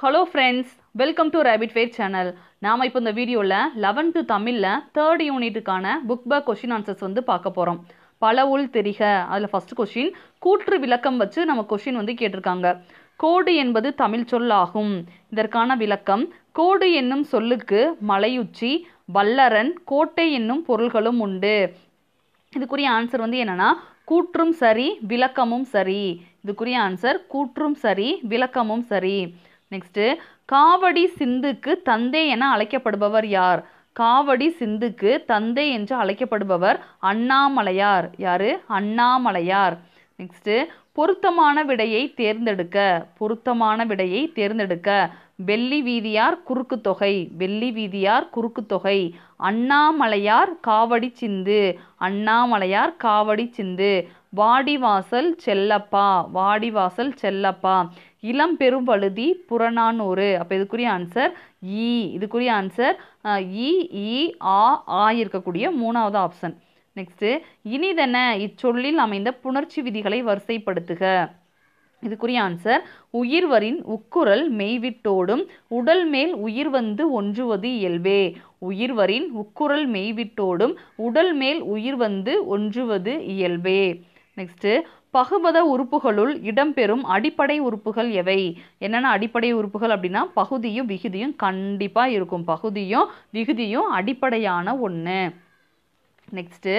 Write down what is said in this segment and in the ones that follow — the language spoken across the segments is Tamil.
hello friends welcome to rapid fair channel நாம் இப்போ இந்த வீடியோவில் லெவன்த்து தமிழில் தேர்ட் யூனிட்டுக்கான புக் பேக் கொஷின் ஆன்சர்ஸ் வந்து பார்க்க போகிறோம் பல உள் தெரிக அதில் ஃபஸ்ட் கொஷின் கூற்று விளக்கம் வச்சு நம்ம கொஷின் வந்து கேட்டிருக்காங்க கோடு என்பது தமிழ் சொல் ஆகும் இதற்கான விளக்கம் கோடு என்னும் சொல்லுக்கு மலையுச்சி வல்லரன் கோட்டை என்னும் பொருள்களும் உண்டு இதுக்குரிய ஆன்சர் வந்து என்னன்னா கூற்றும் சரி விளக்கமும் சரி இதுக்குரிய ஆன்சர் கூற்றும் சரி விளக்கமும் சரி நெக்ஸ்ட்டு காவடி சிந்துக்கு தந்தை என அழைக்கப்படுபவர் யார் காவடி சிந்துக்கு தந்தை என்று அழைக்கப்படுபவர் அண்ணாமலையார் யாரு அண்ணாமலையார் நெக்ஸ்ட்டு பொருத்தமான விடையை தேர்ந்தெடுக்க பொருத்தமான விடையை தேர்ந்தெடுக்க வெள்ளி வீதியார் குறுக்கு தொகை வெள்ளி வீதியார் குறுக்கு தொகை அண்ணாமலையார் காவடி சிந்து அண்ணாமலையார் காவடி சிந்து வாடிவாசல் செல்லப்பா வாடிவாசல் செல்லப்பா இளம் பெரும்பழுதி புறநானூறு அப்போ இதுக்குரிய ஆன்சர் ஈ இதுக்குரிய ஆன்சர் இ இ ஆ ஆ இருக்கக்கூடிய மூணாவது ஆப்ஷன் நெக்ஸ்ட்டு இனிதென இச்சொல்லில் அமைந்த புணர்ச்சி விதிகளை வரிசைப்படுத்துக இதுக்குரிய ஆன்சர் உயிர்வரின் உக்குரல் மெய்விட்டோடும் உடல் மேல் உயிர் வந்து ஒன்றுவது இயல்பே உயிர்வரின் உக்குரல் மெய்விட்டோடும் உடல் மேல் உயிர் வந்து ஒன்றுவது இயல்பே நெக்ஸ்ட்டு பகுபத உறுப்புகளுள் இடம்பெறும் அடிப்படை உறுப்புகள் எவை என்னென்ன அடிப்படை உறுப்புகள் அப்படின்னா பகுதியும் விகுதியும் கண்டிப்பாக இருக்கும் பகுதியும் விகுதியும் அடிப்படையான ஒன்று நெக்ஸ்ட்டு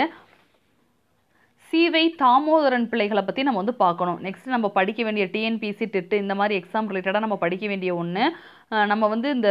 சீவை தாமோதரன் பிள்ளைகளை பற்றி நம்ம வந்து பார்க்கணும் நெக்ஸ்ட் நம்ம படிக்க வேண்டிய டிஎன்பிசி டெட்டு இந்த மாதிரி எக்ஸாம் ரிலேட்டடாக நம்ம படிக்க வேண்டிய ஒன்று நம்ம வந்து இந்த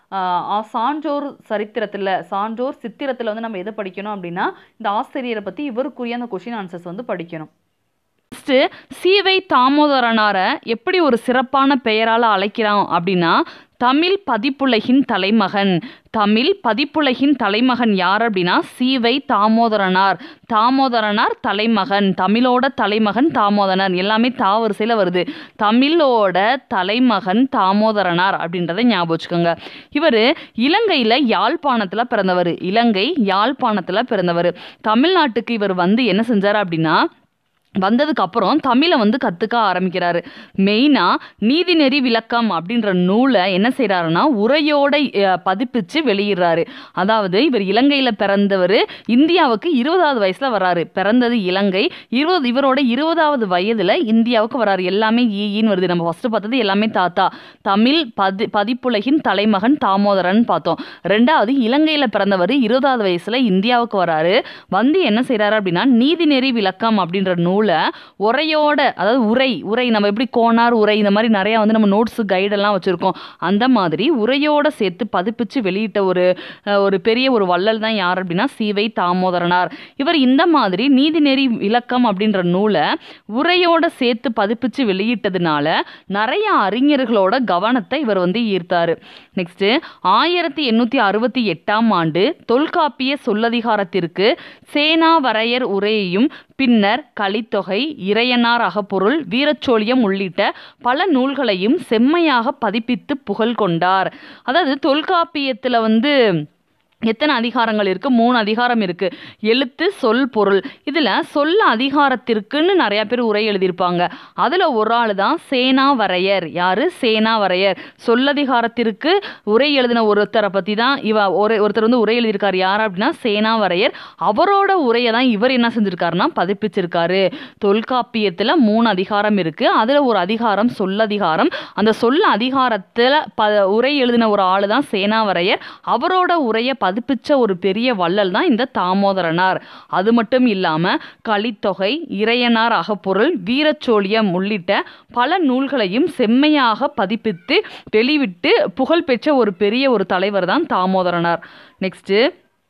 சான்றோர் சரித்திரத்தில் சான்றோர் சித்திரத்தில் வந்து நம்ம எதை படிக்கணும் அப்படின்னா இந்த ஆசிரியரை பற்றி இவருக்குரிய அந்த கொஷின் ஆன்சர்ஸ் வந்து படிக்கணும் நெக்ஸ்ட்டு சீவை தாமோதரனாரை எப்படி ஒரு சிறப்பான பெயரால் அழைக்கிறோம் அப்படின்னா தமிழ் பதிப்புலகின் தலைமகன் தமிழ் பதிப்புலகின் தலைமகன் யார் அப்படின்னா சீவை தாமோதரனார் தாமோதரனார் தலைமகன் தமிழோட தலைமகன் தாமோதரனார் எல்லாமே தா வரிசையில் வருது தமிழோட தலைமகன் தாமோதரனார் அப்படின்றத ஞாபகம் வச்சுக்கோங்க இவர் இலங்கையில் யாழ்ப்பாணத்தில் பிறந்தவர் இலங்கை யாழ்ப்பாணத்தில் பிறந்தவர் தமிழ்நாட்டுக்கு இவர் வந்து என்ன செஞ்சார் அப்படின்னா வந்ததுக்கு அப்புறம் தமிழை வந்து கற்றுக்க ஆரம்பிக்கிறாரு மெயினாக நீதிநெறி விளக்கம் அப்படின்ற நூலை என்ன செய்கிறாருன்னா உரையோட பதிப்பிச்சு வெளியிடுறாரு அதாவது இவர் இலங்கையில் பிறந்தவர் இந்தியாவுக்கு இருபதாவது வயசில் வராரு பிறந்தது இலங்கை இருபது இவரோட இருபதாவது வயதில் இந்தியாவுக்கு வராரு எல்லாமே ஈன்னு வருது நம்ம ஃபஸ்ட்டு பார்த்தது எல்லாமே தாத்தா தமிழ் பதி பதிப்புலகின் தலைமகன் தாமோதரன் பார்த்தோம் ரெண்டாவது இலங்கையில் பிறந்தவர் இருபதாவது வயசில் இந்தியாவுக்கு வராரு வந்து என்ன செய்கிறாரு அப்படின்னா நீதிநெறி விளக்கம் அப்படின்ற நூல் நூலை உரையோட அதாவது உரை உரை நம்ம எப்படி கோனார் உரை இந்த மாதிரி நிறையா வந்து நம்ம நோட்ஸு கைடெல்லாம் வச்சுருக்கோம் அந்த மாதிரி உரையோட சேர்த்து பதிப்பிச்சு வெளியிட்ட ஒரு ஒரு பெரிய ஒரு வள்ளல் தான் யார் அப்படின்னா சீவை தாமோதரனார் இவர் இந்த மாதிரி நீதிநெறி விளக்கம் அப்படின்ற நூலை உரையோட சேர்த்து பதிப்பிச்சு வெளியிட்டதுனால நிறைய அறிஞர்களோட கவனத்தை இவர் வந்து ஈர்த்தார் நெக்ஸ்ட்டு ஆயிரத்தி எண்ணூற்றி அறுபத்தி எட்டாம் ஆண்டு தொல்காப்பிய சொல்லதிகாரத்திற்கு சேனா வரையர் உரையையும் பின்னர் கலித்தொகை இறையனார் அகப்பொருள் வீரச்சோழியம் உள்ளிட்ட பல நூல்களையும் செம்மையாக பதிப்பித்து புகழ் கொண்டார் அதாவது தொல்காப்பியத்தில் வந்து எத்தனை அதிகாரங்கள் இருக்குது மூணு அதிகாரம் இருக்குது எழுத்து சொல் பொருள் இதில் சொல்ல அதிகாரத்திற்குன்னு நிறையா பேர் உரை எழுதியிருப்பாங்க அதில் ஒரு ஆள் தான் சேனா வரையர் யார் சேனா வரையர் சொல்லதிகாரத்திற்கு உரை எழுதின ஒருத்தரை பற்றி தான் இவ ஒரு ஒருத்தர் வந்து உரை எழுதியிருக்கார் யார் அப்படின்னா சேனா வரையர் அவரோட உரையை தான் இவர் என்ன செஞ்சுருக்காருன்னா பதிப்பிச்சிருக்காரு தொல்காப்பியத்தில் மூணு அதிகாரம் இருக்குது அதில் ஒரு அதிகாரம் சொல்லதிகாரம் அந்த சொல்ல அதிகாரத்தில் ப உரை எழுதின ஒரு ஆள் தான் சேனா வரையர் அவரோட உரையை பதிப்பிச்ச ஒரு பெரிய வள்ளல் தான் இந்த தாமோதரனார் அது மட்டும் இல்லாமல் கலித்தொகை இறையனார் அகப்பொருள் வீரச்சோழியம் உள்ளிட்ட பல நூல்களையும் செம்மையாக பதிப்பித்து வெளிவிட்டு புகழ்பெற்ற ஒரு பெரிய ஒரு தலைவர் தான் தாமோதரனார் நெக்ஸ்ட்டு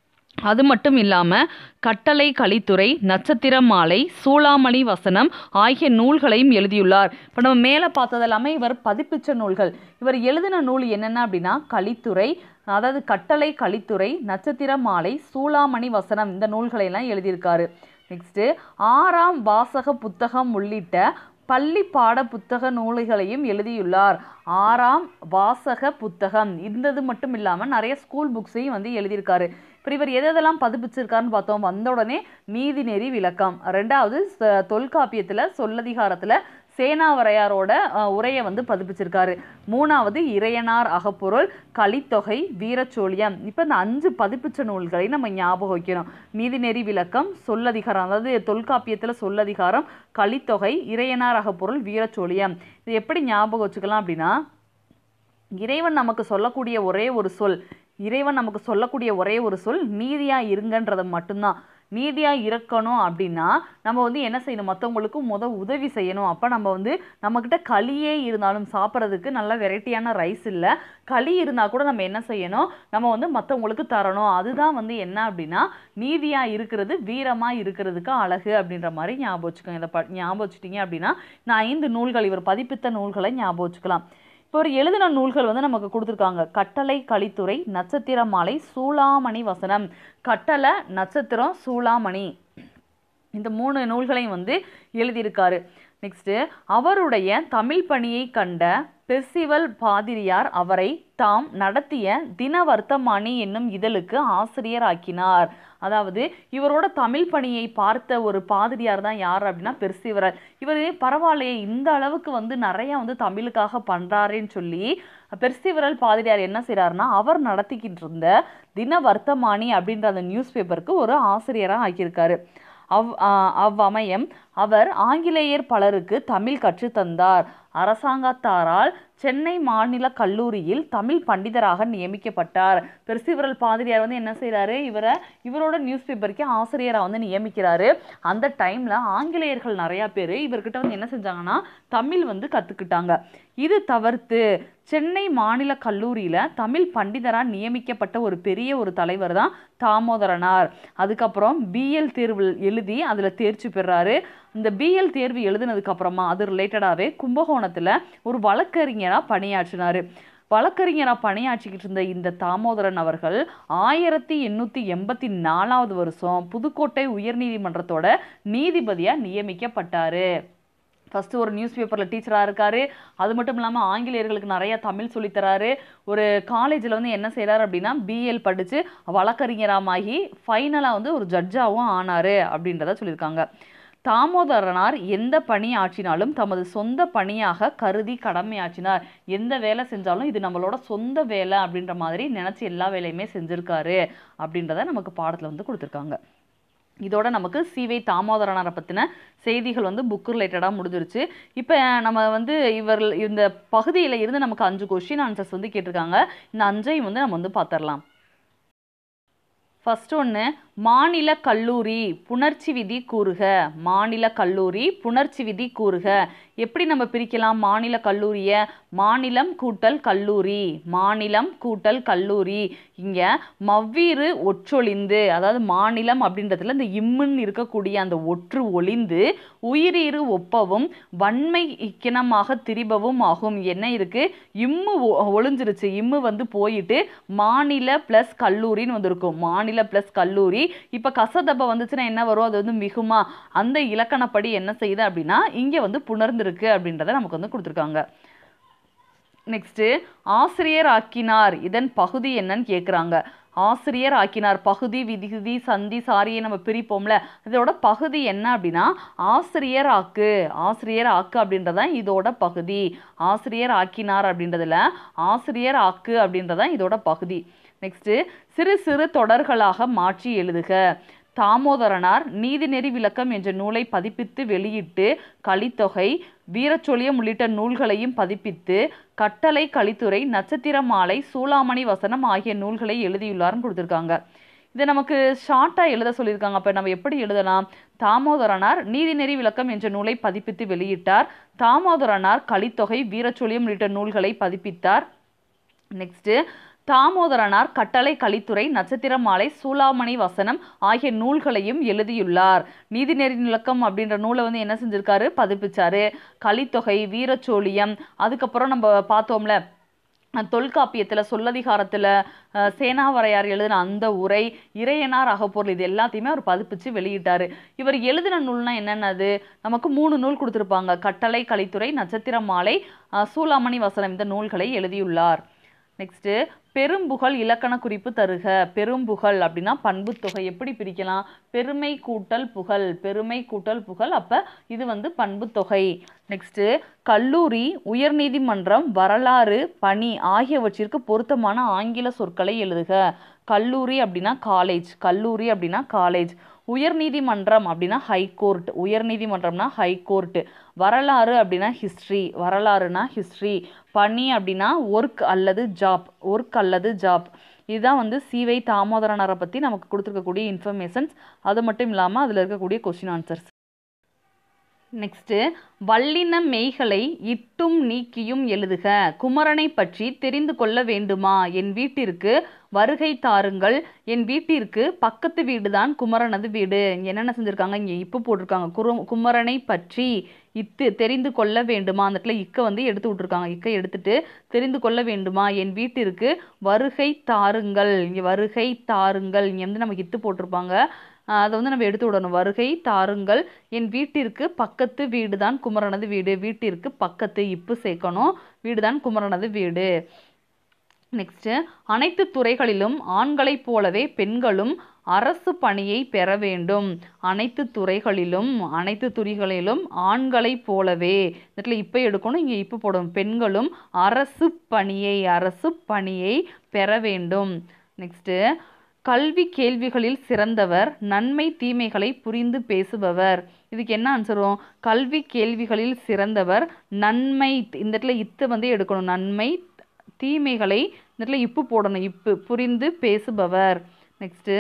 அது மட்டும் இல்லாமல் கட்டளை கலித்துறை நட்சத்திர மாலை சூளாமணி வசனம் ஆகிய நூல்களையும் எழுதியுள்ளார் இப்போ நம்ம மேலே பார்த்தது எல்லாமே இவர் பதிப்பிச்ச நூல்கள் இவர் எழுதின நூல் என்னென்ன அப்படின்னா கலித்துறை அதாவது கட்டளை கலித்துறை நட்சத்திர மாலை சூளாமணி வசனம் இந்த நூல்களை எல்லாம் எழுதியிருக்காரு நெக்ஸ்ட்டு ஆறாம் வாசக புத்தகம் உள்ளிட்ட பள்ளி பாட புத்தக நூல்களையும் எழுதியுள்ளார் ஆறாம் வாசக புத்தகம் இருந்தது மட்டும் இல்லாமல் நிறைய ஸ்கூல் புக்ஸையும் வந்து எழுதியிருக்காரு இப்போ இவர் எது எதெல்லாம் பதிப்பிச்சிருக்காருன்னு பார்த்தோம் வந்த உடனே நீதிநெறி விளக்கம் ரெண்டாவது ச- தொல்காப்பியத்தில் சொல்லதிகாரத்தில் சேனாவரையாரோட அஹ், உரையை வந்து பதிப்பிச்சிருக்காரு மூணாவது இறையனார் அகப்பொருள் கலித்தொகை வீரச்சோழியம் இப்போ இந்த அஞ்சு பதிப்பிச்ச நூல்களை நம்ம ஞாபகம் வைக்கணும் நீதிநெறி விளக்கம் சொல்லதிகாரம் அதாவது தொல்காப்பியத்தில் சொல்லதிகாரம் கலித்தொகை இறையனார் அகப்பொருள் வீரச்சோழியம் இது எப்படி ஞாபகம் வச்சுக்கலாம் அப்படின்னா இறைவன் நமக்கு சொல்லக்கூடிய ஒரே ஒரு சொல் இறைவன் நமக்கு சொல்லக்கூடிய ஒரே ஒரு சொல் நீதியா இருங்கன்றது மட்டும்தான் நீதியா இருக்கணும் அப்படின்னா நம்ம வந்து என்ன செய்யணும் மற்றவங்களுக்கு முத உதவி செய்யணும் அப்போ நம்ம வந்து நம்மக்கிட்ட களியே இருந்தாலும் சாப்பிட்றதுக்கு நல்ல வெரைட்டியான ரைஸ் இல்லை களி இருந்தால் கூட நம்ம என்ன செய்யணும் நம்ம வந்து மற்றவங்களுக்கு தரணும் அதுதான் வந்து என்ன அப்படின்னா நீதியா இருக்கிறது வீரமா இருக்கிறதுக்கு அழகு அப்படின்ற மாதிரி ஞாபகம் வச்சுக்கோங்க இதை ப ஞாபகம் வச்சுட்டீங்க அப்படின்னா நான் ஐந்து நூல்கள் இவர் பதிப்பித்த நூல்களை ஞாபகம் வச்சுக்கலாம் இப்போ ஒரு எழுதின நூல்கள் வந்து நமக்கு கொடுத்துருக்காங்க கட்டளை கலித்துறை நட்சத்திர மாலை சூளாமணி வசனம் கட்டளை நட்சத்திரம் சூளாமணி இந்த மூணு நூல்களையும் வந்து எழுதியிருக்காரு நெக்ஸ்ட்டு அவருடைய தமிழ் பணியை கண்ட பெர்சிவல் பாதிரியார் அவரை தாம் நடத்திய தினவர்த்தமானி என்னும் இதழுக்கு ஆசிரியராக்கினார் அதாவது இவரோட தமிழ் பணியை பார்த்த ஒரு பாதிரியார் தான் யார் அப்படின்னா பெர்சிவரர் இவர் பரவாயில்லையே இந்த அளவுக்கு வந்து நிறைய வந்து தமிழுக்காக பண்றாருன்னு சொல்லி பெர்சிவரல் பாதிரியார் என்ன செய்றாருன்னா அவர் நடத்திக்கிட்டு இருந்த தினவர்த்தமானி அப்படின்ற அந்த நியூஸ் பேப்பருக்கு ஒரு ஆசிரியராக ஆக்கியிருக்காரு அவ் ஆஹ் அவ்வமயம் அவர் ஆங்கிலேயர் பலருக்கு தமிழ் கற்றுத்தந்தார் அரசாங்கத்தாரால் சென்னை மாநில கல்லூரியில் தமிழ் பண்டிதராக நியமிக்கப்பட்டார் பெருசிவரல் பாதிரியார் வந்து என்ன செய்றாரு இவரை இவரோட நியூஸ் பேப்பருக்கு ஆசிரியராக வந்து நியமிக்கிறாரு அந்த டைம்ல ஆங்கிலேயர்கள் நிறைய பேர் இவர்கிட்ட வந்து என்ன செஞ்சாங்கன்னா தமிழ் வந்து கத்துக்கிட்டாங்க இது தவிர்த்து சென்னை மாநில கல்லூரியில தமிழ் பண்டிதரா நியமிக்கப்பட்ட ஒரு பெரிய ஒரு தலைவர் தான் தாமோதரனார் அதுக்கப்புறம் பிஎல் தேர்வு எழுதி அதுல தேர்ச்சி பெறாரு இந்த பிஎல் தேர்வு எழுதினதுக்கு அப்புறமா அது ரிலேட்டடாவே கும்பகோணத்துல ஒரு வழக்கறிஞரா பணியாற்றினாரு வழக்கறிஞராக பணியாற்றிக்கிட்டு இருந்த இந்த தாமோதரன் அவர்கள் ஆயிரத்தி எண்ணூற்றி எண்பத்தி நாலாவது வருஷம் புதுக்கோட்டை உயர்நீதிமன்றத்தோட நீதிபதியாக நியமிக்கப்பட்டாரு ஃபஸ்ட்டு ஒரு நியூஸ் பேப்பரில் டீச்சராக இருக்காரு அது மட்டும் இல்லாமல் ஆங்கிலேயர்களுக்கு நிறைய தமிழ் சொல்லித் தராரு ஒரு காலேஜில் வந்து என்ன செய்கிறாரு அப்படின்னா பிஎல் படித்து வழக்கறிஞராமாகி ஃபைனலாக வந்து ஒரு ஜட்ஜாகவும் ஆனார் அப்படின்றத சொல்லியிருக்காங்க தாமோதரனார் எந்த பணி ஆற்றினாலும் தமது சொந்த பணியாக கருதி கடமையாற்றினார் எந்த வேலை செஞ்சாலும் இது நம்மளோட சொந்த வேலை அப்படின்ற மாதிரி நினச்சி எல்லா வேலையுமே செஞ்சுருக்காரு அப்படின்றத நமக்கு பாடத்தில் வந்து கொடுத்துருக்காங்க இதோட நமக்கு சிவை தாமோதரனாரை பற்றின செய்திகள் வந்து புக் ரிலேட்டடாக முடிஞ்சிருச்சு இப்போ நம்ம வந்து இவர் இந்த பகுதியில் இருந்து நமக்கு அஞ்சு கொஷின் ஆன்சர்ஸ் வந்து கேட்டிருக்காங்க இந்த அஞ்சையும் வந்து நம்ம வந்து பார்த்துடலாம் ஃபர்ஸ்ட் ஒன்று மாநில கல்லூரி புணர்ச்சி விதி கூறுக மாநில கல்லூரி புணர்ச்சி விதி கூறுக எப்படி நம்ம பிரிக்கலாம் மாநில கல்லூரியை மாநிலம் கூட்டல் கல்லூரி மாநிலம் கூட்டல் கல்லூரி இங்கே மவ்வீறு ஒற்றொழிந்து அதாவது மாநிலம் அப்படின்றதுல இந்த இம்முன்னு இருக்கக்கூடிய அந்த ஒற்று ஒளிந்து உயிரீறு ஒப்பவும் வன்மை இக்கிணமாக திரிபவும் ஆகும் என்ன இருக்கு இம்மு ஒ- ஒளிஞ்சிருச்சு இம்மு வந்து போயிட்டு மாநில ப்ளஸ் கல்லூரின்னு வந்திருக்கும் மாநில ப்ளஸ் கல்லூரி இப்போ கசதப வந்துச்சுன்னா என்ன வரும் அது வந்து மிகுமா அந்த இலக்கணப்படி என்ன செய்யுது அப்படின்னா இங்கே வந்து புணர்ந்திருக்கு அப்படின்றத நமக்கு வந்து கொடுத்துருக்காங்க நெக்ஸ்ட்டு ஆசிரியர் ஆக்கினார் இதன் பகுதி என்னன்னு கேட்குறாங்க ஆசிரியர் ஆக்கினார் பகுதி விகுதி சந்தி சாரியை நம்ம பிரிப்போம்ல இதோட பகுதி என்ன அப்படின்னா ஆசிரியர் ஆக்கு ஆசிரியர் ஆக்கு அப்படின்றதான் இதோட பகுதி ஆசிரியர் ஆக்கினார் அப்படின்றதுல ஆசிரியர் ஆக்கு அப்படின்றதான் இதோட பகுதி நெக்ஸ்ட்டு சிறு சிறு தொடர்களாக மாற்றி எழுதுக தாமோதரனார் நீதிநெறி விளக்கம் என்ற நூலை பதிப்பித்து வெளியிட்டு கலித்தொகை வீரச்சொலியம் உள்ளிட்ட நூல்களையும் பதிப்பித்து கட்டளை கலித்துறை நட்சத்திர மாலை சூளாமணி வசனம் ஆகிய நூல்களை எழுதியுள்ளார்னு கொடுத்துருக்காங்க இதை நமக்கு ஷார்ட்டாக எழுத சொல்லியிருக்காங்க அப்போ நம்ம எப்படி எழுதலாம் தாமோதரனார் நீதிநெறி விளக்கம் என்ற நூலை பதிப்பித்து வெளியிட்டார் தாமோதரனார் கலித்தொகை வீரச்சொலியம் உள்ளிட்ட நூல்களை பதிப்பித்தார் நெக்ஸ்ட்டு தாமோதரனார் கட்டளை கலித்துறை நட்சத்திர மாலை சூளாமணி வசனம் ஆகிய நூல்களையும் எழுதியுள்ளார் நீதிநெறி நிலக்கம் அப்படின்ற நூலை வந்து என்ன செஞ்சிருக்காரு பதிப்பிச்சாரு கலித்தொகை வீரச்சோழியம் அதுக்கப்புறம் நம்ம பார்த்தோம்ல அஹ் தொல்காப்பியத்தில் சொல்லதிகாரத்தில் சேனாவரையார் எழுதின அந்த உரை இறையனார் அகப்பொருள் இது எல்லாத்தையுமே அவர் பதிப்பிச்சு வெளியிட்டாரு இவர் எழுதின நூல்னா என்னென்னது நமக்கு மூணு நூல் கொடுத்துருப்பாங்க கட்டளை கலித்துறை நட்சத்திர மாலை அஹ் சூளாமணி வசனம் இந்த நூல்களை எழுதியுள்ளார் நெக்ஸ்ட்டு பெரும்புகழ் இலக்கண குறிப்பு தருக பெரும்புகழ் அப்படின்னா பண்புத்தொகை எப்படி பிரிக்கலாம் பெருமை கூட்டல் புகழ் பெருமை கூட்டல் புகழ் அப்போ இது வந்து பண்புத்தொகை நெக்ஸ்ட்டு கல்லூரி உயர்நீதிமன்றம் வரலாறு பணி ஆகியவற்றிற்கு பொருத்தமான ஆங்கில சொற்களை எழுதுக கல்லூரி அப்படின்னா காலேஜ் கல்லூரி அப்படின்னா காலேஜ் உயர்நீதிமன்றம் அப்படின்னா ஹைகோர்ட் உயர்நீதிமன்றம்னா ஹைகோர்ட் வரலாறு அப்படின்னா ஹிஸ்ட்ரி வரலாறுனா ஹிஸ்ட்ரி பணி அப்படின்னா ஒர்க் அல்லது ஜாப் ஒர்க் அல்லது ஜாப் இதுதான் வந்து சிவை தாமோதரனரை பற்றி நமக்கு கொடுத்துருக்கக்கூடிய இன்ஃபர்மேஷன்ஸ் அது மட்டும் இல்லாமல் அதில் இருக்கக்கூடிய கொஸ்டின் ஆன்சர்ஸ் நெக்ஸ்ட்டு வல்லின மெய்களை இட்டும் நீக்கியும் எழுதுக குமரனை பற்றி தெரிந்து கொள்ள வேண்டுமா என் வீட்டிற்கு வருகை தாருங்கள் என் வீட்டிற்கு பக்கத்து வீடு தான் குமரனது வீடு இங்க என்னென்ன செஞ்சுருக்காங்க இங்கே இப்பு போட்டிருக்காங்க குரு குமரனை பற்றி இத்து தெரிந்து கொள்ள வேண்டுமா அந்த இடத்துல இக்க வந்து எடுத்து விட்ருக்காங்க இக்கை எடுத்துட்டு தெரிந்து கொள்ள வேண்டுமா என் வீட்டிற்கு வருகை தாருங்கள் இங்கே வருகை தாருங்கள் இங்கே வந்து நமக்கு இத்து போட்டிருப்பாங்க ஆஹ் அதை வந்து நம்ம எடுத்து விடணும் வருகை தாருங்கள் என் வீட்டிற்கு பக்கத்து வீடு தான் குமரனது வீடு வீட்டிற்கு பக்கத்து இப்பு சேர்க்கணும் வீடு தான் குமரனது வீடு நெக்ஸ்ட்டு அனைத்து துறைகளிலும் ஆண்களைப் போலவே பெண்களும் அரசு பணியை பெற வேண்டும் அனைத்து துறைகளிலும் அனைத்து துறைகளிலும் ஆண்களைப் போலவே இந்த இடத்துல இப்போ எடுக்கணும் இங்கே இப்போ போடணும் பெண்களும் அரசு பணியை அரசு பணியை பெற வேண்டும் நெக்ஸ்ட்டு கல்வி கேள்விகளில் சிறந்தவர் நன்மை தீமைகளை புரிந்து பேசுபவர் இதுக்கு என்ன ஆன்சர் வரும் கல்வி கேள்விகளில் சிறந்தவர் நன்மை இந்த இடத்துல இத்து வந்து எடுக்கணும் நன்மை தீமைகளை இந்த இடத்துல இப்பு போடணும் இப்பு புரிந்து பேசுபவர் நெக்ஸ்ட்டு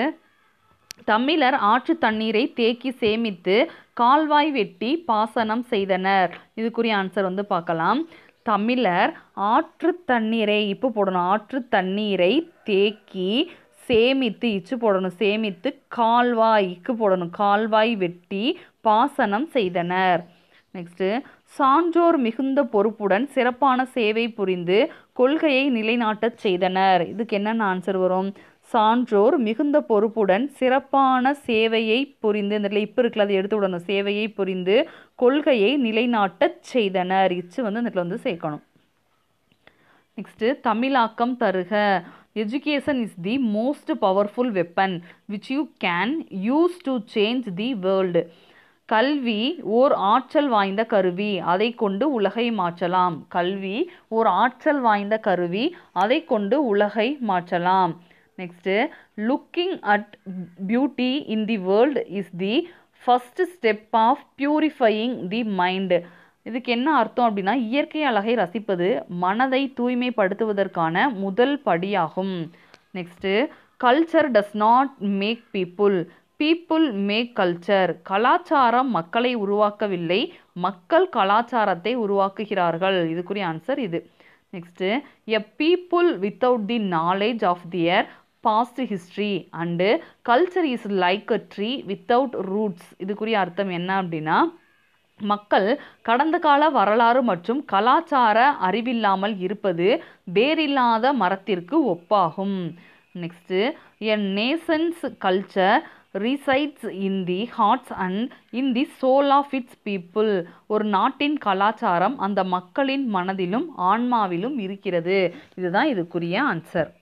தமிழர் ஆற்று தண்ணீரை தேக்கி சேமித்து கால்வாய் வெட்டி பாசனம் செய்தனர் இதுக்குரிய ஆன்சர் வந்து பார்க்கலாம் தமிழர் ஆற்று தண்ணீரை இப்போ போடணும் ஆற்று தண்ணீரை தேக்கி சேமித்து இச்சு போடணும் சேமித்து கால்வாய்க்கு போடணும் கால்வாய் வெட்டி பாசனம் செய்தனர் நெக்ஸ்ட்டு சான்றோர் மிகுந்த பொறுப்புடன் சிறப்பான சேவை புரிந்து கொள்கையை நிலைநாட்டச் செய்தனர் இதுக்கு என்னென்ன ஆன்சர் வரும் சான்றோர் மிகுந்த பொறுப்புடன் சிறப்பான சேவையை புரிந்து இந்த இடத்துல இப்போ இருக்குல்ல அதை எடுத்து விடணும் சேவையை புரிந்து கொள்கையை நிலைநாட்டச் செய்தனர் இச்சு வந்து இந்த இடத்துல வந்து சேர்க்கணும் நெக்ஸ்ட்டு தமிழாக்கம் தருக education is the most powerful weapon which you can use to change the world கல்வி ஓர் ஆற்றல் வாய்ந்த கருவி அதை கொண்டு உலகை மாற்றலாம் கல்வி ஓர் ஆற்றல் வாய்ந்த கருவி அதை கொண்டு உலகை மாற்றலாம் next looking at beauty in the world is the first step of purifying the mind இதுக்கு என்ன அர்த்தம் அப்படின்னா இயற்கை அழகை ரசிப்பது மனதை தூய்மைப்படுத்துவதற்கான முதல் படியாகும் next culture does not make people people make culture கலாச்சாரம் மக்களை உருவாக்கவில்லை மக்கள் கலாச்சாரத்தை உருவாக்குகிறார்கள் இதுக்குரிய ஆன்சர் இது next a people without the knowledge of their past history and culture is like a tree without roots இதுக்குரிய அர்த்தம் என்ன அப்படின்னா மக்கள் கடந்த கால வரலாறு மற்றும் கலாச்சார அறிவில்லாமல் இருப்பது வேரில்லாத மரத்திற்கு ஒப்பாகும் next a nation's culture resides in the hearts and in the soul of its people ஒரு நாட்டின் கலாச்சாரம் அந்த மக்களின் மனதிலும் ஆன்மாவிலும் இருக்கிறது இதுதான் இதுக்குரிய ஆன்சர்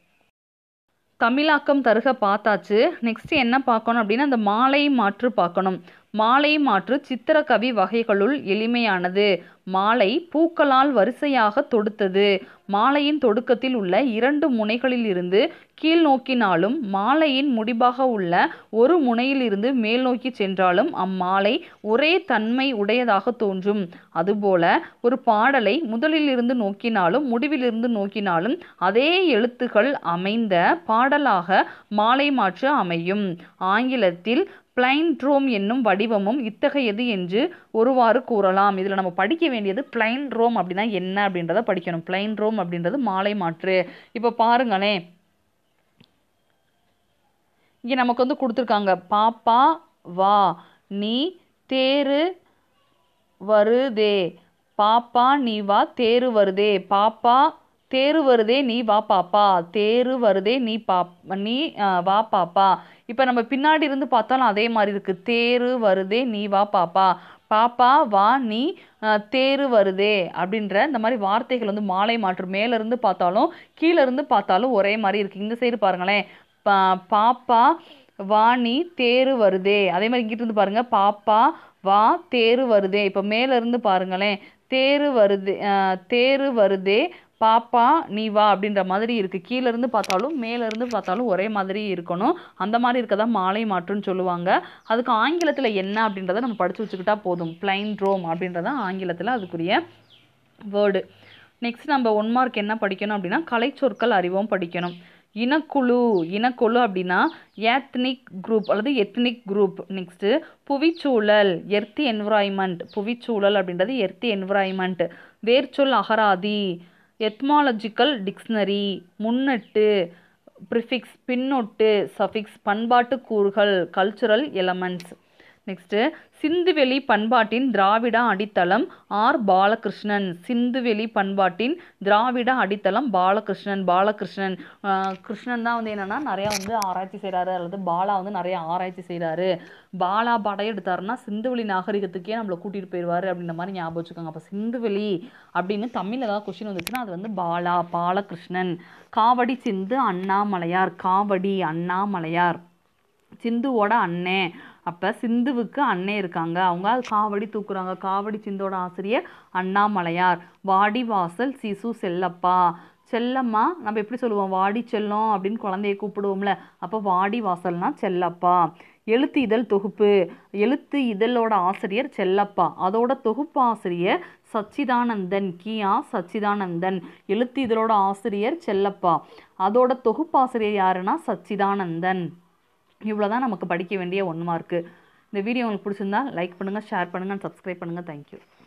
தமிழாக்கம் தருக பார்த்தாச்சு நெக்ஸ்ட் என்ன பார்க்கணும் அப்படின்னா அந்த மாலை மாற்று பார்க்கணும் மாலை மாற்று சித்திரக்கவி வகைகளுள் எளிமையானது மாலை பூக்களால் வரிசையாக தொடுத்தது மாலையின் தொடுக்கத்தில் உள்ள இரண்டு முனைகளில் இருந்து கீழ் நோக்கினாலும் மாலையின் முடிவாக உள்ள ஒரு முனையிலிருந்து மேல் நோக்கி சென்றாலும் அம்மாலை ஒரே தன்மை உடையதாக தோன்றும் அதுபோல ஒரு பாடலை முதலிலிருந்து நோக்கினாலும் முடிவிலிருந்து நோக்கினாலும் அதே எழுத்துக்கள் அமைந்த பாடலாக மாலை மாற்று அமையும் ஆங்கிலத்தில் பிளைன்ட்ரோம் என்னும் வடிவமும் இத்தகையது என்று ஒருவாறு கூறலாம் இதில் நம்ம படிக்க வேண்டியது பிளைன் ரோம் அப்படின்னா என்ன அப்படின்றத படிக்கணும் பிளைன் ரோம் அப்படின்றது மாலை மாற்று இப்போ பாருங்களேன் இங்கே நமக்கு வந்து கொடுத்துருக்காங்க பாப்பா வா நீ தேரு வருதே பாப்பா நீ வா தேரு வருதே பாப்பா தேரு வருதே நீ வா பாப்பா தேரு வருதே நீ பாப் நீ அஹ், வா பாப்பா இப்போ நம்ம பின்னாடி இருந்து பார்த்தாலும் அதே மாதிரி இருக்குது தேரு வருதே நீ வா பாப்பா பாப்பா வா நீ அஹ், தேரு வருதே அப்படின்ற இந்த மாதிரி வார்த்தைகள் வந்து மாலை மாற்று மேல இருந்து பார்த்தாலும் கீழே இருந்து பார்த்தாலும் ஒரே மாதிரி இருக்குது இந்த சைடு பாருங்களேன் பா பாப்பா வா நீ தேரு வருதே அதே மாதிரி இங்கிட்டு இருந்து பாருங்க பாப்பா வா தேரு வருதே இப்போ மேல இருந்து பாருங்களேன் தேரு வருது அஹ், தேரு வருதே பாப்பா நீ வா அப்படின்ற மாதிரி இருக்கு கீழ இருந்து பார்த்தாலும் மேல இருந்து பார்த்தாலும் ஒரே மாதிரி இருக்கணும் அந்த மாதிரி இருக்கதா மாலை மாற்றுன்னு சொல்லுவாங்க அதுக்கு ஆங்கிலத்துல என்ன அப்படின்றத நம்ம படிச்சு வச்சுக்கிட்டா போதும் பிளைன் ரோம் அப்படின்றத ஆங்கிலத்துல அதுக்குரிய வேர்டு நெக்ஸ்ட் நம்ம ஒன் மார்க் என்ன படிக்கணும் அப்படின்னா கலைச்சொற்கள் அறிவோம் படிக்கணும் இனக்குழு இனக்குழு அப்படின்னா ஏத்னிக் குரூப் அல்லது எத்னிக் குரூப் நெக்ஸ்ட்டு புவிச்சூழல் எர்த்தி என்விராய்மெண்ட் புவிச்சூழல் அப்படின்றது எர்த்தி என்விராய்மெண்ட் வேர்ச்சொல் அகராதி எத்மாலஜிக்கல் டிக்ஷனரி முன்னெட்டு ப்ரிஃபிக்ஸ் பின்னொட்டு சஃபிக்ஸ் பண்பாட்டு கூறுகள் கல்ச்சுரல் எலமெண்ட்ஸ் நெக்ஸ்ட்டு சிந்துவெளி பண்பாட்டின் திராவிட அடித்தளம் ஆர் பாலகிருஷ்ணன் சிந்துவெளி பண்பாட்டின் திராவிட அடித்தளம் பாலகிருஷ்ணன் பாலகிருஷ்ணன் ஆஹ் கிருஷ்ணன் தான் வந்து என்னன்னா நிறையா வந்து ஆராய்ச்சி செய்கிறாரு அல்லது பாலா வந்து நிறைய ஆராய்ச்சி செய்கிறாரு பாலா படையெடுத்தாருன்னா சிந்துவெளி நாகரிகத்துக்கே நம்மளை கூட்டிகிட்டு போயிடுவாரு அப்படின்ற மாதிரி ஞாபகம் வச்சுக்கோங்க அப்போ சிந்துவெளி அப்படின்னு தமிழ் ஏதாவது கொஸ்டின் வந்துச்சுன்னா அது வந்து பாலா பாலகிருஷ்ணன் காவடி சிந்து அண்ணாமலையார் காவடி அண்ணாமலையார் சிந்துவோட அண்ணே அப்போ சிந்துவுக்கு அண்ணே இருக்காங்க அவங்க அது காவடி தூக்குறாங்க காவடி சிந்தோட ஆசிரியர் அண்ணாமலையார் வாடிவாசல் சிசு செல்லப்பா செல்லம்மா நம்ம எப்படி சொல்லுவோம் வாடி செல்லம் அப்படின்னு குழந்தைய கூப்பிடுவோம்ல அப்போ வாடி வாசல்னா செல்லப்பா எழுத்து இதழ் தொகுப்பு எழுத்து இதழோட ஆசிரியர் செல்லப்பா அதோட தொகுப்பு ஆசிரியர் சச்சிதானந்தன் கியா சச்சிதானந்தன் எழுத்து இதழோட ஆசிரியர் செல்லப்பா அதோட தொகுப்பாசிரியர் யாருன்னா சச்சிதானந்தன் இவ்வளோதான் நமக்கு படிக்க வேண்டிய ஒன் மார்க்கு இந்த வீடியோ உங்களுக்கு பிடிச்சிருந்தா லைக் பண்ணுங்கள் ஷேர் பண்ணுங்கள் சப்ஸ்கிரைப் பண்ணுங்கள் தேங்க்யூ